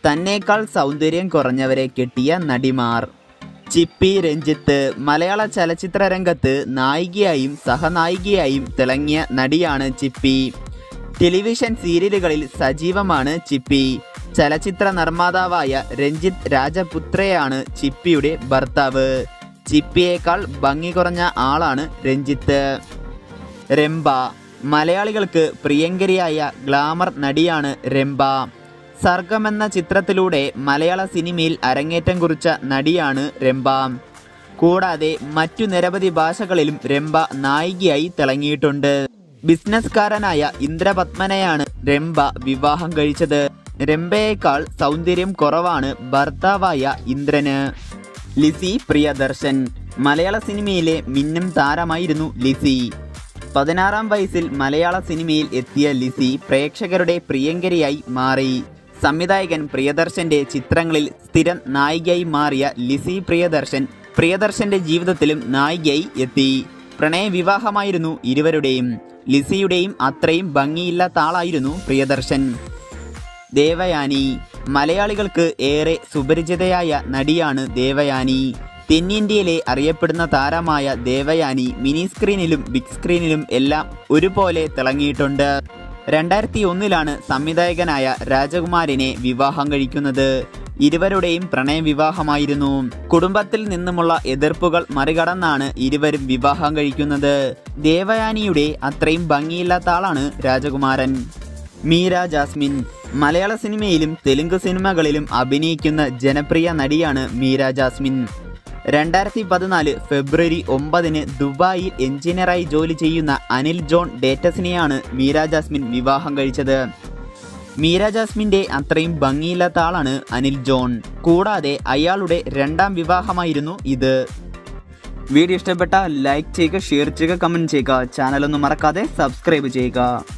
തന്നേക്കാൾ സൗന്ദര്യം കുറഞ്ഞവരെ കെട്ടിയ നടിമാർ ചിപ്പി രഞ്ജിത്ത് മലയാള ചലച്ചിത്ര രംഗത്ത് നായികയായും സഹനായികയായും തിളങ്ങിയ നടിയാണ് ചിപ്പി ടെലിവിഷൻ സീരിയലുകളിൽ സജീവമാണ് ചിപ്പി ചലച്ചിത്ര നിർമ്മാതാവായ രഞ്ജിത്ത് രാജപുത്രയാണ് ചിപ്പിയുടെ ഭർത്താവ് ചിപ്പിയേക്കാൾ ഭംഗി കുറഞ്ഞ ആളാണ് രഞ്ജിത്ത് രംഭ മലയാളികൾക്ക് പ്രിയങ്കരിയായ ഗ്ലാമർ നടിയാണ് രംഭ സർഗം എന്ന ചിത്രത്തിലൂടെ മലയാള സിനിമയിൽ അരങ്ങേറ്റം കുറിച്ച നടിയാണ് രംഭ കൂടാതെ മറ്റു നിരവധി ഭാഷകളിലും രംഭ നായികയായി തിളങ്ങിയിട്ടുണ്ട് ബിസിനസ്കാരനായ ഇന്ദ്രപത്മനെയാണ് രംഭ വിവാഹം കഴിച്ചത് രംഭയേക്കാൾ സൗന്ദര്യം കുറവാണ് ഭർത്താവായ ഇന്ദ്രന് ലിസി പ്രിയദർശൻ മലയാള സിനിമയിലെ മിന്നും താരമായിരുന്നു ലിസി പതിനാറാം വയസ്സിൽ മലയാള സിനിമയിൽ എത്തിയ ലിസി പ്രേക്ഷകരുടെ പ്രിയങ്കരിയായി മാറി സംവിധായകൻ പ്രിയദർശന്റെ ചിത്രങ്ങളിൽ സ്ഥിരം നായികയായി മാറിയ ലിസി പ്രിയദർശൻ പ്രിയദർശന്റെ ജീവിതത്തിലും നായികയായി എത്തി പ്രണയവിവാഹമായിരുന്നു ഇരുവരുടെയും ലിസിയുടെയും അത്രയും ഭംഗിയില്ലാത്ത ആളായിരുന്നു പ്രിയദർശൻ ദേവയാനി മലയാളികൾക്ക് ഏറെ സുപരിചിതയായ നടിയാണ് ദേവയാനി തെന്നിന്ത്യയിലെ അറിയപ്പെടുന്ന താരമായ ദേവയാനി മിനി സ്ക്രീനിലും ബിഗ് സ്ക്രീനിലും എല്ലാം ഒരുപോലെ തിളങ്ങിയിട്ടുണ്ട് രണ്ടായിരത്തി ഒന്നിലാണ് സംവിധായകനായ രാജകുമാരിനെ വിവാഹം കഴിക്കുന്നത് ഇരുവരുടെയും പ്രണയവിവാഹമായിരുന്നു കുടുംബത്തിൽ നിന്നുമുള്ള എതിർപ്പുകൾ മറികടന്നാണ് ഇരുവരും വിവാഹം കഴിക്കുന്നത് ദേവയാനിയുടെ അത്രയും ഭംഗിയില്ലാത്ത ആളാണ് രാജകുമാരൻ മീര ജാസ്മിൻ മലയാള സിനിമയിലും തെലുങ്ക് സിനിമകളിലും അഭിനയിക്കുന്ന ജനപ്രിയ നടിയാണ് മീര ജാസ്മിൻ രണ്ടായിരത്തി പതിനാല് ഫെബ്രുവരി ഒമ്പതിന് ദുബായിൽ എഞ്ചിനീയറായി ജോലി ചെയ്യുന്ന അനിൽ ജോൺ ഡേറ്റസിനെയാണ് മീര ജാസ്മിൻ വിവാഹം കഴിച്ചത് മീര ജാസ്മിന്റെ അത്രയും ഭംഗിയില്ലാത്ത ആളാണ് അനിൽ ജോൺ കൂടാതെ അയാളുടെ രണ്ടാം വിവാഹമായിരുന്നു ഇത് വീഡിയോ ഇഷ്ടപ്പെട്ട ലൈക്ക് ചെയ്യുക ഷെയർ ചെയ്യുക കമൻറ്റ് ചെയ്യുക ചാനലൊന്നും മറക്കാതെ സബ്സ്ക്രൈബ് ചെയ്യുക